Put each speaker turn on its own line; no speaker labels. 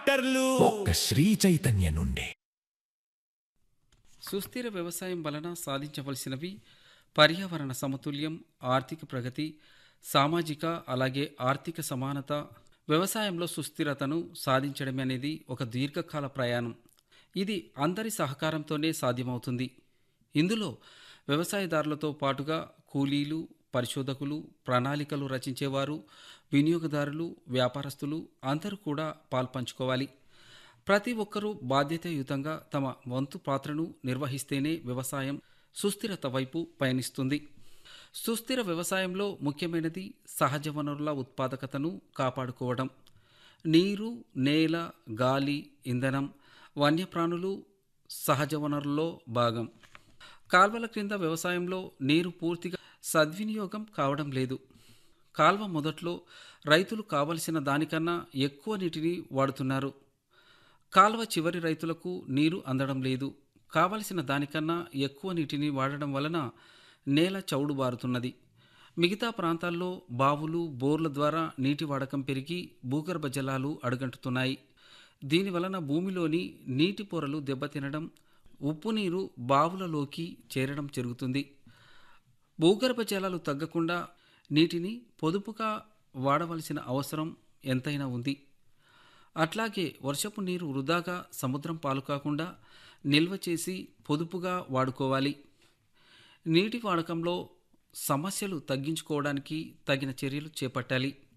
డాక్టర్లు
ఒక్క శ్రీ చైతన్య నుండి
సుస్థిర వ్యవసాయం వలన సాధించవలసినవి పర్యావరణ సమతుల్యం ఆర్థిక ప్రగతి సామాజిక అలాగే ఆర్థిక సమానత వ్యవసాయంలో సుస్థిరతను సాధించడం అనేది ఒక దీర్ఘకాల ప్రయాణం ఇది అందరి సహకారంతోనే సాధ్యమవుతుంది ఇందులో వ్యవసాయదారులతో పాటుగా కూలీలు పరిశోధకులు ప్రణాళికలు రచించేవారు వినియోగదారులు వ్యాపారస్తులు అందరూ కూడా పాల్పంచుకోవాలి ప్రతి ఒక్కరూ బాధ్యతాయుతంగా తమ వంతు పాత్రను నిర్వహిస్తేనే వ్యవసాయం సుస్థిరత వైపు పయనిస్తుంది సుస్థిర వ్యవసాయంలో ముఖ్యమైనది సహజ వనరుల ఉత్పాదకతను కాపాడుకోవడం నీరు నేల గాలి ఇంధనం వన్యప్రాణులు సహజ వనరుల్లో భాగం కాల్వల క్రింద వ్యవసాయంలో నీరు పూర్తిగా సద్వినియోగం కావడం లేదు కాల్వ మొదట్లో రైతులు కావలసిన దానికన్నా ఎక్కువ నీటిని వాడుతున్నారు కాల్వ చివరి రైతులకు నీరు అందడం లేదు కావలసిన దానికన్నా ఎక్కువ నీటిని వాడడం వలన నేల చౌడుబారుతున్నది మిగతా ప్రాంతాల్లో బావులు బోర్ల ద్వారా నీటి వాడకం పెరిగి భూగర్భ జలాలు అడుగంటుతున్నాయి దీని వలన భూమిలోని నీటి పొరలు దెబ్బతినడం ఉప్పు నీరు బావులలోకి చేరడం జరుగుతుంది భూగర్భ జలాలు తగ్గకుండా నీటిని పొదుపుగా వాడవలసిన అవసరం ఎంతైనా ఉంది అట్లాగే వర్షపు నీరు వృధాగా సముద్రం పాలు కాకుండా నిల్వ చేసి పొదుపుగా వాడుకోవాలి నీటి వాడకంలో సమస్యలు తగ్గించుకోవడానికి తగిన చర్యలు చేపట్టాలి